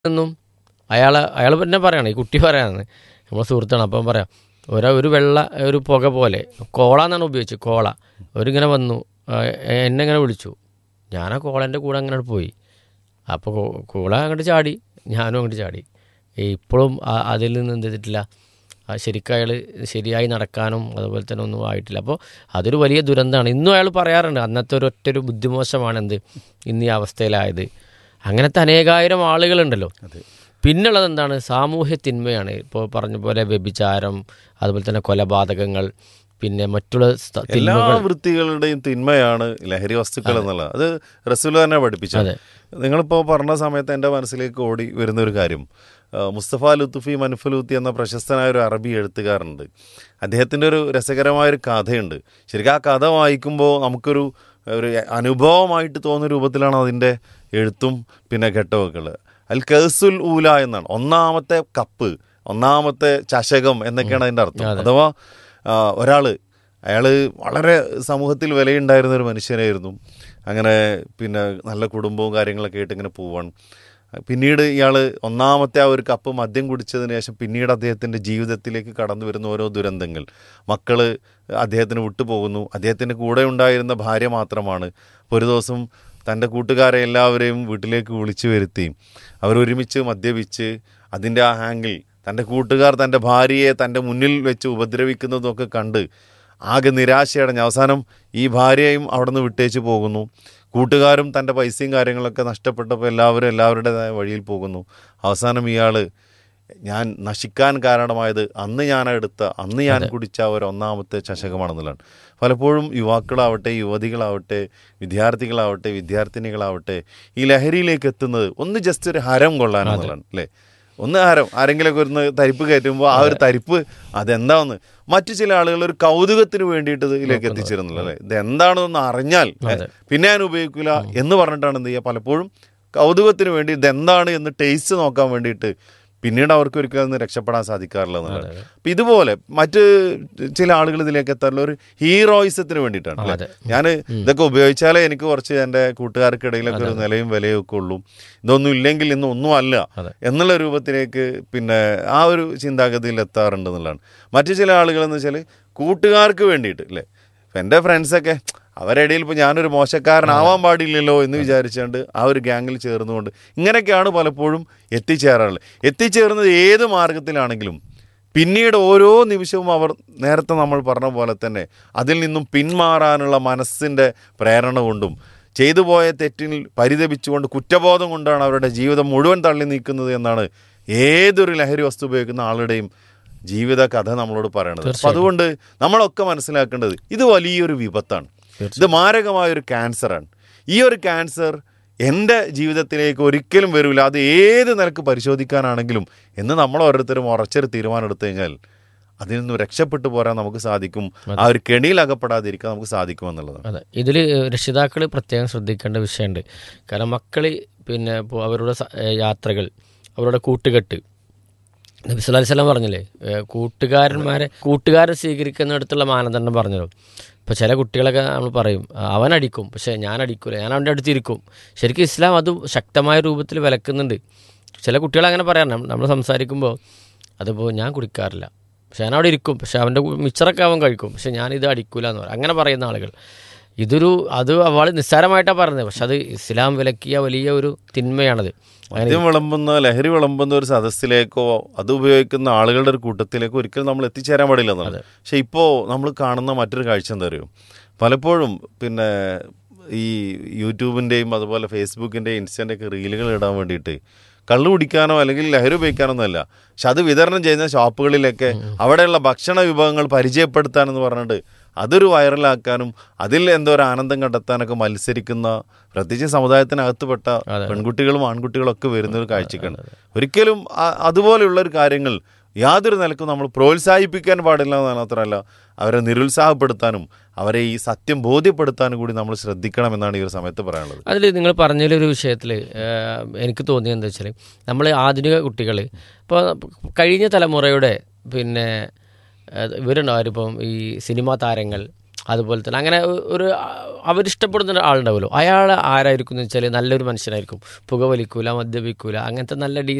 നിന്നും അയാൾ അയാൾ പിന്നെ പറയാണ് ഈ കുട്ടി പറയാണ് നമ്മളെ സുഹൃത്താണ് അപ്പം പറയാം ഒരു ഒരു വെള്ള ഒരു പുക പോലെ കോള എന്നാണ് ഉപയോഗിച്ചത് കോള അവരിങ്ങനെ വന്നു ആ, എന്നെ ഇങ്ങനെ വിളിച്ചു ഞാൻ ആ കോളൻ്റെ കൂടെ അങ്ങനെ പോയി അപ്പോൾ കൂള അങ്ങോട്ട് ചാടി ഞാനും അങ്ങോട്ട് ചാടി ഇപ്പോഴും ആ- അതിൽ നിന്ന് എന്ത് ചെയ്തിട്ടില്ല ആ ശരിക്കും അയാൾ ശരിയായി നടക്കാനും അതുപോലെ തന്നെ ഒന്നും ആയിട്ടില്ല അപ്പോൾ അതൊരു വലിയ ദുരന്തമാണ് ഇന്നും അയാൾ പറയാറുണ്ട് അന്നത്തെ ഒരു ഒറ്റ ഒരു ബുദ്ധിമോശമാണ് എന്ത് ഇന്ന് ഈ അവസ്ഥയിലായത് അങ്ങനത്തെ അനേകായിരം ആളുകളുണ്ടല്ലോ പിന്നുള്ളത് എന്താണ് സാമൂഹ്യ തിന്മയാണ് ഇപ്പോൾ പറഞ്ഞ പോലെ വ്യഭിചാരം അതുപോലെ തന്നെ കൊലപാതകങ്ങൾ പിന്നെ മറ്റുള്ള സ്ഥ- എല്ലാ തിന്മകൾ വൃത്തികളുടെയും തിന്മയാണ് ലഹരി വസ്തുക്കൾ എന്നുള്ളത് അത് റസൂൽ തന്നെ പഠിപ്പിച്ചത് അതെ. നിങ്ങളിപ്പോൾ പറഞ്ഞ സമയത്ത് എൻ്റെ മനസ്സിലേക്ക് ഓടി വരുന്ന ഒരു കാര്യം ആ, മുസ്തഫ ലുത്തുഫി മൻഫലൂത്തി എന്ന പ്രശസ്തനായ ഒരു അറബി എഴുത്തുകാരനുണ്ട് അദ്ദേഹത്തിൻ്റെ ഒരു രസകരമായൊരു കഥയുണ്ട് ശരിക്കും ആ കഥ വായിക്കുമ്പോൾ നമുക്കൊരു ഒരു അനുഭവമായിട്ട് തോന്നുന്ന രൂപത്തിലാണ് അതിൻ്റെ എഴുത്തും പിന്നെ ഘട്ടമൊക്കെ അൽ കസുൽ ഊല എന്നാണ് ഒന്നാമത്തെ കപ്പ് ഒന്നാമത്തെ ചഷകം എന്നൊക്കെയാണ് അതിൻ്റെ അർത്ഥം അഥവാ ആ, ഒരാള് അയാൾ വളരെ സമൂഹത്തിൽ വിലയുണ്ടായിരുന്ന ഒരു മനുഷ്യനായിരുന്നു അങ്ങനെ പിന്നെ നല്ല കുടുംബവും കാര്യങ്ങളൊക്കെ ആയിട്ട് ഇങ്ങനെ പോവാണ് പിന്നീട് ഇയാൾ ഒന്നാമത്തെ ആ ഒരു കപ്പ് മദ്യം കുടിച്ചതിന് ശേഷം പിന്നീട് അദ്ദേഹത്തിൻ്റെ ജീവിതത്തിലേക്ക് കടന്നു വരുന്ന ഓരോ ദുരന്തങ്ങൾ മക്കൾ അദ്ദേഹത്തിന് വിട്ടുപോകുന്നു അദ്ദേഹത്തിൻ്റെ കൂടെ ഉണ്ടായിരുന്ന ഭാര്യ മാത്രമാണ് അപ്പോൾ ഒരു ദിവസം തൻ്റെ കൂട്ടുകാരെ എല്ലാവരെയും വീട്ടിലേക്ക് വിളിച്ചു വരുത്തി അവരൊരുമിച്ച് മദ്യപിച്ച് അതിൻ്റെ ആ ഹാങ്ങിൽ തൻ്റെ കൂട്ടുകാർ തൻ്റെ ഭാര്യയെ തൻ്റെ മുന്നിൽ വെച്ച് ഉപദ്രവിക്കുന്നതൊക്കെ കണ്ട് ആകെ നിരാശയടഞ്ഞ് അവസാനം ഈ ഭാര്യയും അവിടെ നിന്ന് വിട്ടേച്ച് പോകുന്നു കൂട്ടുകാരും തൻ്റെ പൈസയും കാര്യങ്ങളൊക്കെ നഷ്ടപ്പെട്ടപ്പോൾ എല്ലാവരും എല്ലാവരുടേതായ വഴിയിൽ പോകുന്നു അവസാനം ഇയാൾ ഞാൻ നശിക്കാൻ കാരണമായത് അന്ന് ഞാൻ എടുത്ത അന്ന് ഞാൻ കുടിച്ച ഒരു ഒന്നാമത്തെ ചഷകമാണെന്നുള്ളതാണ് പലപ്പോഴും യുവാക്കളാവട്ടെ യുവതികളാവട്ടെ വിദ്യാർത്ഥികളാവട്ടെ വിദ്യാർത്ഥിനികളാവട്ടെ ഈ ലഹരിയിലേക്ക് എത്തുന്നത് ഒന്ന് ജസ്റ്റ് ഒരു ഹരം കൊള്ളാനെന്നുള്ളതാണ് അല്ലേ ഒന്ന് ഹരം ആരെങ്കിലുമൊക്കെ ഒന്ന് തരിപ്പ് കയറ്റുമ്പോൾ ആ ഒരു തരിപ്പ് അതെന്താന്ന് മറ്റു ചില ആളുകൾ ഒരു കൗതുകത്തിന് വേണ്ടിയിട്ട് ഇതിലേക്ക് എത്തിച്ചിരുന്നില്ല അല്ലേ ഇത് എന്താണെന്ന് അറിഞ്ഞാൽ പിന്നെ ഞാൻ ഉപയോഗിക്കില്ല എന്ന് പറഞ്ഞിട്ടാണ് എന്ത് ചെയ്യുക പലപ്പോഴും കൗതുകത്തിന് വേണ്ടി ഇതെന്താണ് എന്ന് ടേസ്റ്റ് നോക്കാൻ വേണ്ടിയിട്ട് പിന്നീട് അവർക്ക് ഒരിക്കലും അതിന് രക്ഷപ്പെടാൻ സാധിക്കാറില്ല എന്നുള്ളത് അപ്പം ഇതുപോലെ മറ്റ് ചില ആളുകൾ ഇതിലേക്ക് എത്താറുള്ള ഒരു ഹീറോയിസത്തിന് വേണ്ടിയിട്ടാണ് അല്ലേ അതെ. ഞാൻ ഇതൊക്കെ ഉപയോഗിച്ചാലേ എനിക്ക് കുറച്ച് എൻ്റെ കൂട്ടുകാർക്കിടയിലൊക്കെ ഒരു നിലയും വിലയും ഒക്കെ ഉള്ളൂ ഇതൊന്നും ഇല്ലെങ്കിൽ ഇന്ന് ഒന്നും അല്ല അതെ. എന്നുള്ള രൂപത്തിലേക്ക് പിന്നെ ആ ഒരു ചിന്താഗതിയിൽ എത്താറുണ്ട് എന്നുള്ളതാണ് മറ്റു ചില ആളുകൾ എന്ന് വെച്ചാൽ കൂട്ടുകാർക്ക് വേണ്ടിയിട്ട് അല്ലേ ഇപ്പം എൻ്റെ ഫ്രണ്ട്സൊക്കെ അവരുടെ ഇടയിൽ ഇപ്പോൾ ഞാനൊരു മോശക്കാരനാവാൻ പാടില്ലല്ലോ എന്ന് വിചാരിച്ചുകൊണ്ട് ആ ഒരു ഗ്യാങ്ങിൽ ചേർന്നുകൊണ്ട് ഇങ്ങനെയൊക്കെയാണ് പലപ്പോഴും എത്തിച്ചേരാറുള്ളത് എത്തിച്ചേർന്നത് ഏത് മാർഗത്തിലാണെങ്കിലും പിന്നീട് ഓരോ നിമിഷവും അവർ നേരത്തെ നമ്മൾ പറഞ്ഞ പോലെ തന്നെ അതിൽ നിന്നും പിന്മാറാനുള്ള മനസ്സിൻ്റെ പ്രേരണ കൊണ്ടും ചെയ്തു പോയ തെറ്റിൽ പരിതപിച്ചുകൊണ്ട് കുറ്റബോധം കൊണ്ടാണ് അവരുടെ ജീവിതം മുഴുവൻ തള്ളി നീക്കുന്നത് എന്നാണ് ഏതൊരു ലഹരി വസ്തു ഉപയോഗിക്കുന്ന ആളുടെയും ജീവിത കഥ നമ്മളോട് പറയണത് അപ്പം അതുകൊണ്ട് നമ്മളൊക്കെ മനസ്സിലാക്കേണ്ടത് ഇത് വലിയൊരു വിപത്താണ് ഇത് മാരകമായൊരു ക്യാൻസറാണ് ഈ ഒരു ക്യാൻസർ എൻ്റെ ജീവിതത്തിലേക്ക് ഒരിക്കലും വരില്ല അത് ഏത് നിലക്ക് പരിശോധിക്കാനാണെങ്കിലും എന്ന് നമ്മൾ ഓരോരുത്തരും ഉറച്ചൊരു തീരുമാനം എടുത്തു കഴിഞ്ഞാൽ അതിൽ നിന്ന് രക്ഷപ്പെട്ടു പോരാൻ നമുക്ക് സാധിക്കും ആ ഒരു കെണിയിൽ അകപ്പെടാതിരിക്കാൻ നമുക്ക് സാധിക്കുമെന്നുള്ളതാണ് അതെ ഇതിൽ രക്ഷിതാക്കൾ പ്രത്യേകം ശ്രദ്ധിക്കേണ്ട വിഷയമുണ്ട് കാരണം മക്കൾ പിന്നെ ഇപ്പോൾ അവരുടെ സ- ഏ, യാത്രകൾ അവരുടെ കൂട്ടുകെട്ട് നബി സല്ലല്ലാഹു അലൈഹി വസല്ലം പറഞ്ഞില്ലേ ഏ, കൂട്ടുകാരന്മാരെ കൂട്ടുകാരെ സ്വീകരിക്കുന്നിടത്തുള്ള മാനദണ്ഡം പറഞ്ഞല്ലോ ഇപ്പോൾ ചില കുട്ടികളൊക്കെ നമ്മൾ പറയും "ആ, അവൻ അടിക്കും പക്ഷേ ഞാൻ അടിക്കൂല ഞാൻ അവൻ്റെ അടുത്തിരിക്കും ശരിക്കും ഇസ്ലാം അത് ശക്തമായ രൂപത്തിൽ വിലക്കുന്നുണ്ട് ചില കുട്ടികൾ അങ്ങനെ പറയാറുണ്ട് നമ്മൾ സംസാരിക്കുമ്പോൾ അതിപ്പോൾ ഞാൻ കുടിക്കാറില്ല പക്ഷെ ഞാൻ അവിടെ ഇരിക്കും പക്ഷെ അവൻ്റെ കു- മിച്ചറൊക്കെ അവൻ കഴിക്കും പക്ഷെ ഞാനിത് അടിക്കൂല എന്ന് പറയും അങ്ങനെ പറയുന്ന ആളുകൾ ഇതൊരു അത് അവൾ നിസ്സാരമായിട്ടാണ് പറയുന്നത് പക്ഷെ അത് ഇസ്ലാം വിലക്കിയ വലിയ ഒരു തിന്മയാണത് അങ്ങനെ മദ്യം വിളമ്പുന്ന ലഹരി വിളമ്പുന്ന ഒരു സദസ്സിലേക്കോ അത് ഉപയോഗിക്കുന്ന ആളുകളുടെ ഒരു കൂട്ടത്തിലേക്കോ ഒരിക്കലും നമ്മൾ എത്തിച്ചേരാൻ പാടില്ല എന്നുള്ളത് പക്ഷെ ഇപ്പോൾ നമ്മൾ കാണുന്ന മറ്റൊരു കാഴ്ച എന്താ അറിയോ പലപ്പോഴും പിന്നെ ഈ യൂട്യൂബിൻ്റെയും അതുപോലെ ഫേസ്ബുക്കിൻ്റെയും ഇൻസ്റ്റൻ്റെയൊക്കെ റീലുകൾ ഇടാൻ വേണ്ടിയിട്ട് കള്ളു കുടിക്കാനോ അല്ലെങ്കിൽ ലഹരി ഉപയോഗിക്കാനോ ഒന്നുമല്ല പക്ഷെ അത് വിതരണം ചെയ്യുന്ന ഷോപ്പുകളിലൊക്കെ അവിടെയുള്ള ഭക്ഷണ വിഭവങ്ങൾ പരിചയപ്പെടുത്താനെന്ന് പറഞ്ഞിട്ട് അതൊരു വൈറലാക്കാനും അതിൽ എന്തോ ഒരു ആനന്ദം കണ്ടെത്താനൊക്കെ മത്സരിക്കുന്ന പ്രത്യേകിച്ച് സമുദായത്തിനകത്തുപെട്ട പെൺകുട്ടികളും ആൺകുട്ടികളും ഒക്കെ വരുന്ന ഒരു കാഴ്ചക്കാണ് ഒരിക്കലും ആ- അതുപോലെയുള്ള ഒരു കാര്യങ്ങൾ യാതൊരു നിലക്കും നമ്മൾ പ്രോത്സാഹിപ്പിക്കാൻ പാടില്ല എന്ന് മാത്രമല്ല അവരെ നിരുത്സാഹപ്പെടുത്താനും അവരെ ഈ സത്യം ബോധ്യപ്പെടുത്താനും കൂടി നമ്മൾ ശ്രദ്ധിക്കണം എന്നാണ് ഈ ഒരു സമയത്ത് പറയാനുള്ളത് അതിൽ നിങ്ങൾ പറഞ്ഞതിലൊരു വിഷയത്തിൽ എനിക്ക് തോന്നിയത് എന്താ വെച്ചാൽ നമ്മൾ ആധുനിക കുട്ടികൾ ഇപ്പോൾ കഴിഞ്ഞ തലമുറയുടെ പിന്നെ ഏഹ്, ഇവരുണ്ടാവും ഇപ്പം ഈ സിനിമാ താരങ്ങൾ അതുപോലെ തന്നെ അങ്ങനെ ഒ- ഒരു ആ, അവരിഷ്ടപ്പെടുന്ന ആളുണ്ടാവുമല്ലോ അയാൾ ആരായിരിക്കും എന്ന് വെച്ചാൽ നല്ലൊരു മനുഷ്യനായിരിക്കും പുകവലിക്കൂല മദ്യപിക്കൂല അങ്ങനത്തെ നല്ല ഡീ